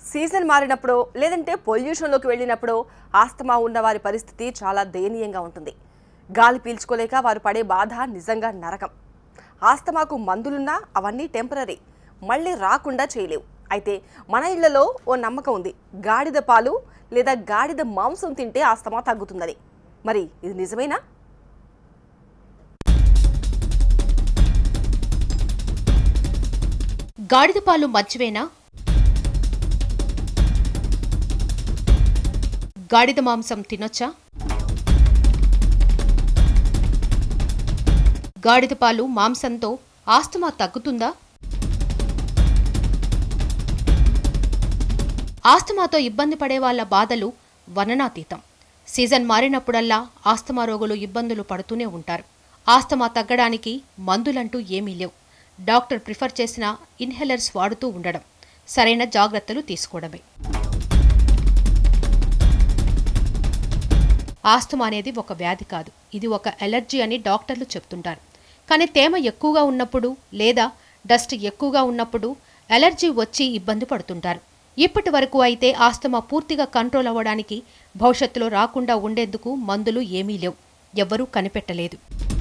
season మారినప్పుడో లేదంటే పొల్యూషన్లోకి వెళ్ళినప్పుడో asthma ఉన్న వారి పరిస్థితి చాలా దయనీయంగా ఉంటుంది గాలి పీల్చుకోలేక వారు పడే బాధ నిజంగా నరకం ఆస్తమాకు మందులున్నా అవన్నీ టెంపరీ మళ్ళీ రాకుండా చేయలేవు అయితే మన ఇళ్లలో ఓ నమ్మకం ఉంది గాడిద పాలు లేదా గాడిద మాంసం తింటే ఆస్తమా తగ్గుతుందని మరి ఇది నిజమేనా గాడిద పాలు మంచివేనా గాడిద మాంసం తినొచ్చా గాడిద పాలు మాంసంతో ఆస్తమా తగ్గుతుందా ఆస్తమాతో ఇబ్బంది పడే వాళ్ళ బాధలు వర్ణనాతీతం సీజన్ మారినప్పుడల్లా ఆస్తమా రోగులు ఇబ్బందులు పడుతూనే ఉంటారు ఆస్తమా తగ్గడానికి మందులంటూ ఏమీ లేవు డాక్టర్ ప్రిఫర్ చేసిన ఇన్హేలర్స్ వాడుతూ ఉండడం సరైన జాగ్రత్తలు తీసుకోవడమే ఆస్తమా అనేది ఒక వ్యాధి కాదు ఇది ఒక ఎలర్జీ అని డాక్టర్లు చెప్తుంటారు కానీ తేమ ఎక్కువగా ఉన్నప్పుడు లేదా డస్ట్ ఎక్కువగా ఉన్నప్పుడు ఎలర్జీ వచ్చి ఇబ్బంది పడుతుంటారు ఇప్పటి వరకు అయితే ఆస్తమా పూర్తిగా కంట్రోల్ అవ్వడానికి భవిష్యత్తులో రాకుండా ఉండేందుకు మందులు ఏమీ లేవు ఎవ్వరూ కనిపెట్టలేదు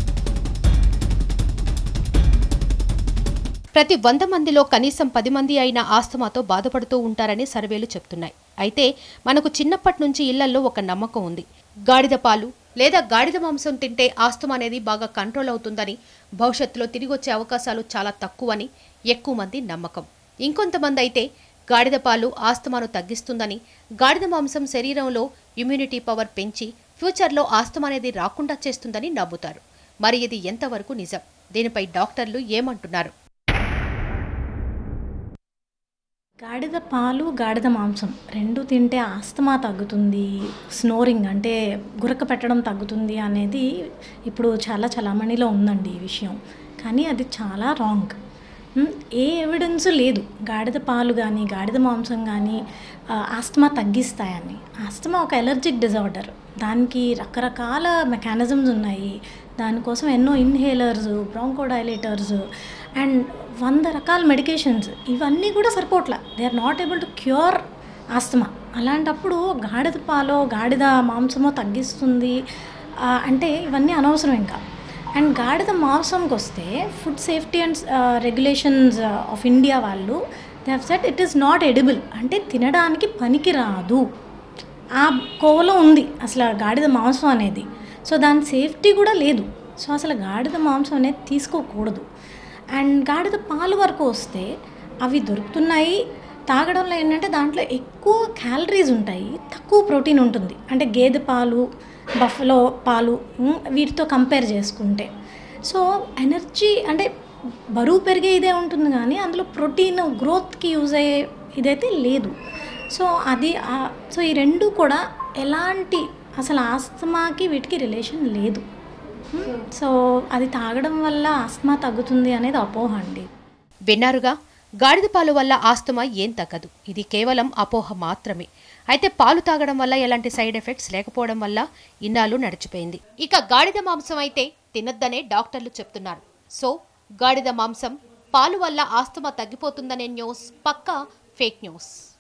ప్రతి వంద మందిలో కనీసం పది మంది అయిన ఆస్తమాతో బాధపడుతూ ఉంటారని సర్వేలు చెప్తున్నాయి అయితే మనకు చిన్నప్పటి నుంచి ఇళ్లలో ఒక నమ్మకం ఉంది గాడిద పాలు లేదా గాడిద మాంసం తింటే ఆస్తమా అనేది బాగా కంట్రోల్ అవుతుందని భవిష్యత్తులో తిరిగి వచ్చే అవకాశాలు చాలా తక్కువని ఎక్కువ మంది నమ్మకం ఇంకొంతమంది అయితే గాడిద పాలు ఆస్తమాను తగ్గిస్తుందని గాడిద మాంసం శరీరంలో ఇమ్యూనిటీ పవర్ పెంచి ఫ్యూచర్లో ఆస్తమా అనేది రాకుండా చేస్తుందని నమ్ముతారు మరి ఇది ఎంతవరకు నిజం దీనిపై డాక్టర్లు ఏమంటున్నారు గాడిద పాలు గాడిద మాంసం రెండు తింటే ఆస్తమా తగ్గుతుంది స్నోరింగ్ అంటే గురక పెట్టడం తగ్గుతుంది అనేది ఇప్పుడు చాలా చలామణిలో ఉందండి ఈ విషయం కానీ అది చాలా రాంగ్ మ్, ఏ ఎవిడెన్స్ లేదు గాడిద పాలు కానీ గాడిద మాంసం కానీ ఆ, ఆస్తమా తగ్గిస్తాయని ఆస్తమా ఒక ఎలర్జిక్ డిజార్డర్ దానికి రకరకాల మెకానిజమ్స్ ఉన్నాయి దానికోసం ఎన్నో ఇన్హేలర్స్ బ్రాంకోడైలేటర్స్ అండ్ వంద రకాల మెడికేషన్స్ ఇవన్నీ కూడా సరిపోట్ల they are not able to cure asthma అలాంటప్పుడు గాడిద పాలో గాడిద మాంసమో తగ్గిస్తుంది ఆ, అంటే ఇవన్నీ అనవసరం ఇంకా అండ్ గాడిద మాంసంకి వస్తే food safety and regulations of India వాళ్ళు they have set it is not edible అంటే తినడానికి పనికి రాదు ఆ కోవలో ఉంది అసలు ఆ గాడిద మాంసం అనేది సో దాని సేఫ్టీ కూడా లేదు సో అసలు గాడిద మాంసం అనేది తీసుకోకూడదు అండ్ గాడిద పాలు వరకు వస్తే అవి దొరుకుతున్నాయి తాగడంలో ఏంటంటే దాంట్లో ఎక్కువ క్యాలరీస్ ఉంటాయి తక్కువ ప్రోటీన్ ఉంటుంది అంటే గేదె పాలు బఫలో పాలు ఉమ్, వీటితో కంపేర్ చేసుకుంటే సో ఎనర్జీ అంటే బరువు పెరిగే ఇదే ఉంటుంది కానీ అందులో ప్రోటీన్ గ్రోత్కి యూజ్ అయ్యే ఇదైతే లేదు సో అది ఆ- సో ఈ రెండు కూడా ఎలాంటి అసలు ఆస్తమాకి వీటికి రిలేషన్ లేదు మ్, సో అది తాగడం వల్ల ఆస్తమా తగ్గుతుంది అనేది అపోహ అండి విన్నారుగా గాడిద పాలు వల్ల ఆస్తమా ఏం తగ్గదు ఇది కేవలం అపోహ మాత్రమే అయితే పాలు తాగడం వల్ల ఎలాంటి సైడ్ ఎఫెక్ట్స్ లేకపోవడం వల్ల ఇన్నాళ్ళు నడిచిపోయింది ఇక గాడిద మాంసం అయితే తినొద్దనే డాక్టర్లు చెప్తున్నారు సో గాడిద మాంసం పాలు వల్ల ఆస్తమా తగ్గిపోతుందనే న్యూస్ పక్కా ఫేక్ న్యూస్